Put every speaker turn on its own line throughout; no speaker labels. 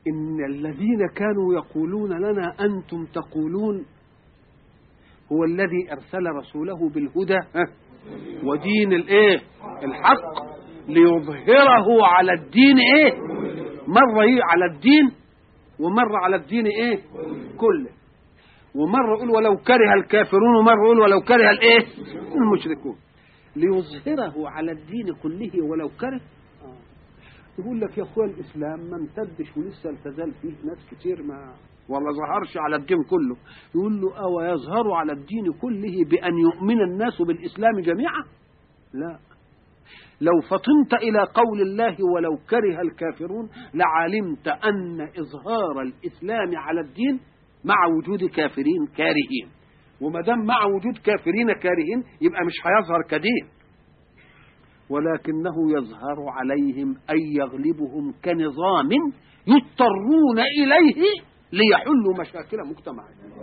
إن الذين كانوا يقولون لنا أنتم تقولون هو الذي أرسل رسوله بالهدى ها، ودين الإيه الحق ليظهره على الدين إيه مرة إيه على الدين ومرة على الدين إيه كله ومرة يقول ولو كره الكافرون ومرة يقول ولو كره الإيه المشركون ليظهره على الدين كله ولو كره يقول لك يا اخويا الاسلام ما امتدش ولسه تزال فيه ناس كتير ما ولا ظهرش على الدين كله يقول له او يظهر على الدين كله بان يؤمن الناس بالاسلام جميعا لا لو فطنت الى قول الله ولو كره الكافرون لعلمت ان اظهار الاسلام على الدين مع وجود كافرين كارهين وما دام مع وجود كافرين كارهين يبقى مش هيظهر كدين ولكنه يظهر عليهم أي يغلبهم كنظام يضطرون إليه ليحلوا مشاكل مجتمعهم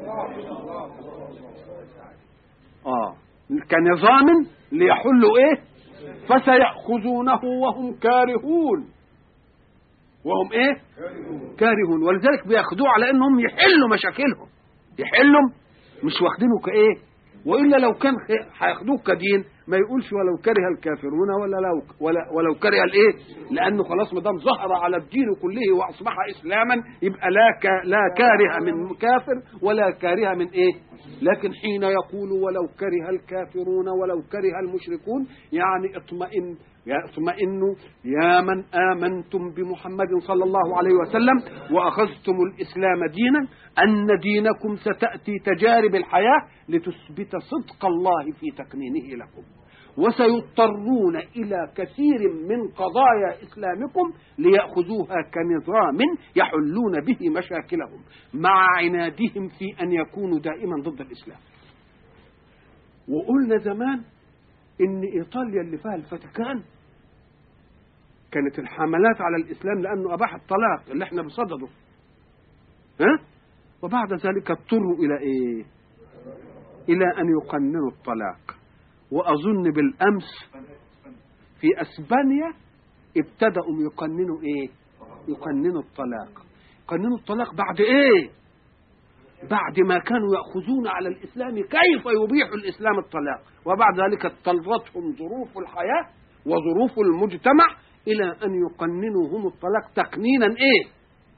آه كنظام ليحلوا إيه فسيأخذونه وهم كارهون وهم إيه كارهون ولذلك بياخدوه على إنهم يحلوا مشاكلهم يحلوا مش واخدينه كإيه والا لو كان هياخدوه كدين ما يقولش ولو كره الكافرون ولا لو ولا ولو كره الايه لانه خلاص ما دام ظهر على الدين كله واصبح اسلاما يبقى لا ك لا كاره من كافر ولا كاره من ايه لكن حين يقول ولو كره الكافرون ولو كره المشركون يعني اطمئن اطمئنوا يا من آمنتم بمحمد صلى الله عليه وسلم وأخذتم الإسلام دينا أن دينكم ستأتي تجارب الحياة لتثبت صدق الله في تكنينه لكم وسيضطرون إلى كثير من قضايا إسلامكم ليأخذوها كنظام يحلون به مشاكلهم مع عنادهم في أن يكونوا دائما ضد الإسلام وقلنا زمان إن إيطاليا اللي فيها الفاتيكان كانت الحملات على الإسلام لأنه أباح الطلاق اللي احنا بصدده ها وبعد ذلك اضطروا إلى إيه إلى أن يقننوا الطلاق وأظن بالأمس في أسبانيا ابتدأوا يقننوا إيه يقننوا الطلاق يقننوا الطلاق بعد إيه بعد ما كانوا يأخذون على الإسلام كيف يبيح الإسلام الطلاق وبعد ذلك اضطرتهم ظروف الحياة وظروف المجتمع إلى أن يقننوا هم الطلاق تقنينا إيه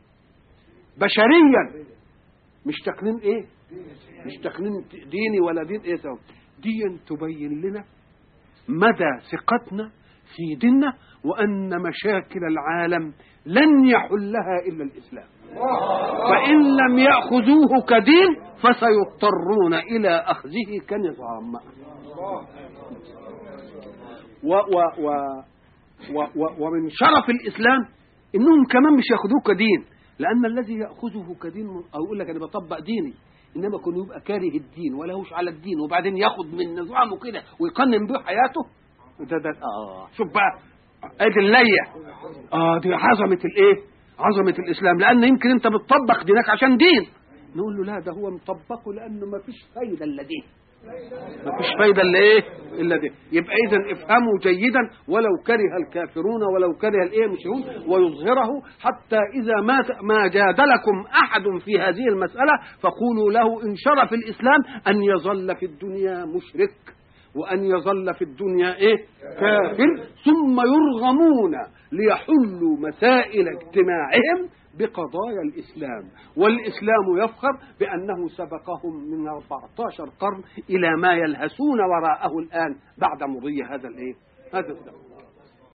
بشريا مش تقنين إيه مش تقنين ديني ولا دين إيه سوا دي تبين لنا مدى ثقتنا في ديننا وأن مشاكل العالم لن يحلها إلا الإسلام فإن لم يأخذوه كدين فسيضطرون إلى أخذه كنظام و و و و و ومن شرف الإسلام إنهم كمان مش يأخذوه كدين لأن الذي يأخذه كدين أو يقول لك أنا بطبق ديني إنما يكون يبقى كاره الدين ولا هوش على الدين وبعدين ياخد من نظامه كده ويقنن به حياته ده ده آه شوف بقى ادي اللية اه دي عظمة الايه عظمة الاسلام لان يمكن انت بتطبق دينك عشان دين نقول له لا ده هو مطبقه لانه ما فيش فايدة الا دين ما فيش فايدة الا ايه الا دين يبقى اذا افهموا جيدا ولو كره الكافرون ولو كره الايه المشركون ويظهره حتى اذا ما ما جادلكم احد في هذه المسألة فقولوا له ان شرف الاسلام ان يظل في الدنيا مشرك وأن يظل في الدنيا إيه كافر ثم يرغمون ليحلوا مسائل اجتماعهم بقضايا الإسلام والإسلام يفخر بأنه سبقهم من 14 قرن إلى ما يلهسون وراءه الآن بعد مضي هذا الإيه هذا الزمن